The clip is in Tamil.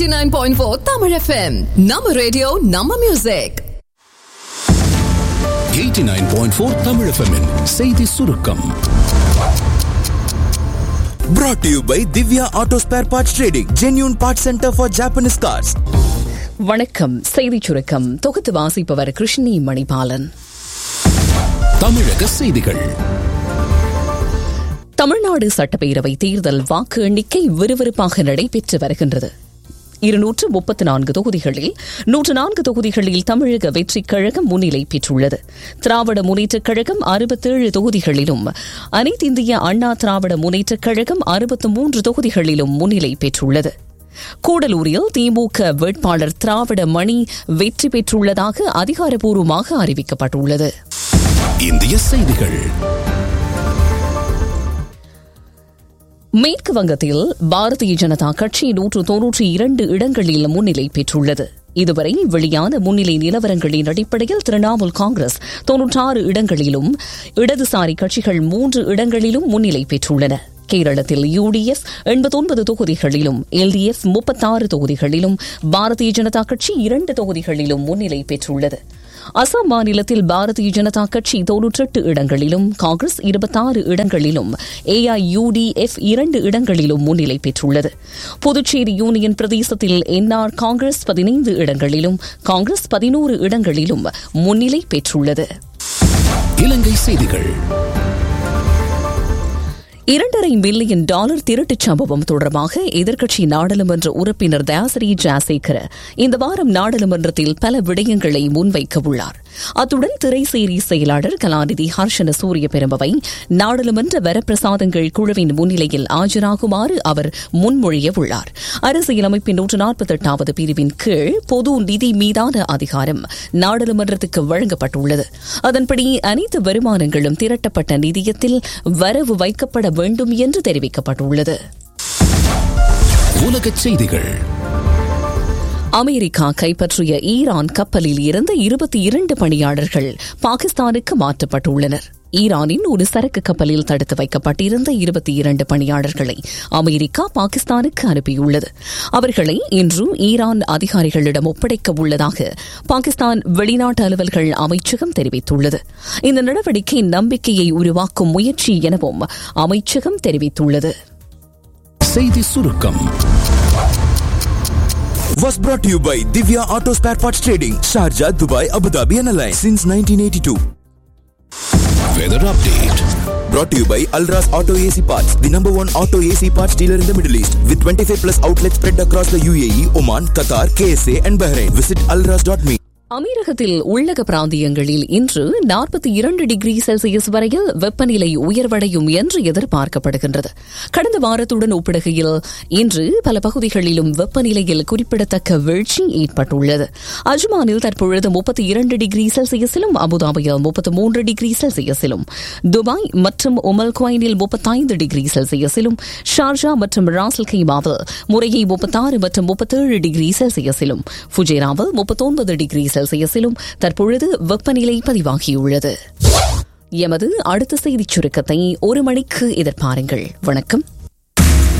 89.4 Tamil FM. நம்ம ரேடியோ நம்ம மியூசிக் 89.4 Tamil FM -இன் செய்தி சுருக்கம் Brought to you by Divya Auto Spare Parts Trading, genuine parts center for Japanese cars. வணக்கம் செய்திச் சுருக்கம் தொகுத்து வாசிப்பவர் கிருஷ்ணி மணிபாலன் தமிழக செய்திகள் தமிழ்நாடு சட்டப்பேரவை தேர்தல் வாக்கு எண்ணிக்கை விறுவிறுப்பாக நடைபெற்று வருகின்றது இருநூற்று முப்பத்து நான்கு தொகுதிகளில் நூற்று நான்கு தொகுதிகளில் தமிழக வெற்றிக் கழகம் முன்னிலை பெற்றுள்ளது திராவிட முன்னேற்றக் கழகம் அறுபத்தேழு தொகுதிகளிலும் அனைத்திந்திய அண்ணா திராவிட முன்னேற்றக் கழகம் அறுபத்து மூன்று தொகுதிகளிலும் முன்னிலை பெற்றுள்ளது கூடலூரில் திமுக வேட்பாளர் திராவிட மணி வெற்றி பெற்றுள்ளதாக அதிகாரப்பூர்வமாக அறிவிக்கப்பட்டுள்ளது இந்திய செய்திகள் மேற்கு வங்கத்தில் பாரதிய ஜனதா கட்சி நூற்று தொன்னூற்றி இரண்டு இடங்களில் முன்னிலை பெற்றுள்ளது இதுவரை வெளியான முன்னிலை நிலவரங்களின் அடிப்படையில் திரிணாமுல் காங்கிரஸ் தொன்னூற்றாறு இடங்களிலும் இடதுசாரி கட்சிகள் மூன்று இடங்களிலும் முன்னிலை பெற்றுள்ளன கேரளத்தில் யுடிஎஃப் எண்பத்தொன்பது தொகுதிகளிலும் எல்டிஎஃப் முப்பத்தாறு தொகுதிகளிலும் பாரதிய ஜனதா கட்சி இரண்டு தொகுதிகளிலும் முன்னிலை பெற்றுள்ளது அசாம் மாநிலத்தில் பாரதிய ஜனதா கட்சி தொன்னூற்றெட்டு இடங்களிலும் காங்கிரஸ் இருபத்தாறு இடங்களிலும் ஏஐயுடிஎஃப் இரண்டு இடங்களிலும் முன்னிலை பெற்றுள்ளது புதுச்சேரி யூனியன் பிரதேசத்தில் என்ஆர் காங்கிரஸ் பதினைந்து இடங்களிலும் காங்கிரஸ் பதினோரு இடங்களிலும் முன்னிலை பெற்றுள்ளது இலங்கை செய்திகள் இரண்டரை மில்லியன் டாலர் திருட்டுச் சம்பவம் தொடர்பாக எதிர்க்கட்சி நாடாளுமன்ற உறுப்பினர் தயாசிரி ஜாசேகர் இந்த வாரம் நாடாளுமன்றத்தில் பல விடயங்களை முன்வைக்க உள்ளார் அத்துடன் திரைசேரி செயலாளர் கலாநிதி ஹர்ஷன சூரிய பெரும்பவை நாடாளுமன்ற வரப்பிரசாதங்கள் குழுவின் முன்னிலையில் ஆஜராகுமாறு அவர் முன்மொழிய உள்ளார் அரசியலமைப்பின் நூற்று நாற்பத்தெட்டாவது பிரிவின் கீழ் பொது நிதி மீதான அதிகாரம் நாடாளுமன்றத்துக்கு வழங்கப்பட்டுள்ளது அதன்படி அனைத்து வருமானங்களும் திரட்டப்பட்ட நிதியத்தில் வரவு வைக்கப்பட வேண்டும் என்று தெரிவிக்கப்பட்டுள்ளது உலகச் செய்திகள் அமெரிக்கா கைப்பற்றிய ஈரான் கப்பலில் இருந்த இருபத்தி இரண்டு பணியாளர்கள் பாகிஸ்தானுக்கு மாற்றப்பட்டுள்ளனர் ஈரானின் ஒரு சரக்கு கப்பலில் தடுத்து வைக்கப்பட்டிருந்த இருபத்தி இரண்டு பணியாளர்களை அமெரிக்கா பாகிஸ்தானுக்கு அனுப்பியுள்ளது அவர்களை இன்று ஈரான் அதிகாரிகளிடம் ஒப்படைக்க உள்ளதாக பாகிஸ்தான் வெளிநாட்டு அலுவல்கள் அமைச்சகம் தெரிவித்துள்ளது இந்த நடவடிக்கை நம்பிக்கையை உருவாக்கும் முயற்சி எனவும் அமைச்சகம் தெரிவித்துள்ளது செய்தி சுருக்கம் Was brought to you by Divya Auto Spare Parts Trading, Sharjah, Dubai, Abu Dhabi and Alliance since 1982. Weather update Brought to you by Alras Auto AC Parts, the number one auto AC parts dealer in the Middle East, with 25 plus outlets spread across the UAE, Oman, Qatar, KSA and Bahrain. Visit alras.me. அமீரகத்தில் உள்ளக பிராந்தியங்களில் இன்று நாற்பத்தி இரண்டு டிகிரி செல்சியஸ் வரையில் வெப்பநிலை உயர்வடையும் என்று எதிர்பார்க்கப்படுகின்றது கடந்த வாரத்துடன் ஒப்பிடுகையில் இன்று பல பகுதிகளிலும் வெப்பநிலையில் குறிப்பிடத்தக்க வீழ்ச்சி ஏற்பட்டுள்ளது அஜ்மானில் தற்பொழுது முப்பத்தி இரண்டு டிகிரி செல்சியஸிலும் அபுதாபியில் முப்பத்தி மூன்று டிகிரி செல்சியஸிலும் துபாய் மற்றும் உமல் குவைனில் முப்பத்தைந்து டிகிரி செல்சியஸிலும் ஷார்ஜா மற்றும் ராசல் கைமாவில் முறையை முப்பத்தாறு மற்றும் முப்பத்தேழு டிகிரி செல்சியஸிலும் ஃபுஜேராவில் முப்பத்தொன்பது டிகிரி செல்சியஸிலும் தற்பொழுது வெப்பநிலை பதிவாகியுள்ளது எமது அடுத்த செய்திச் சுருக்கத்தை ஒரு மணிக்கு எதிர்பாருங்கள் வணக்கம்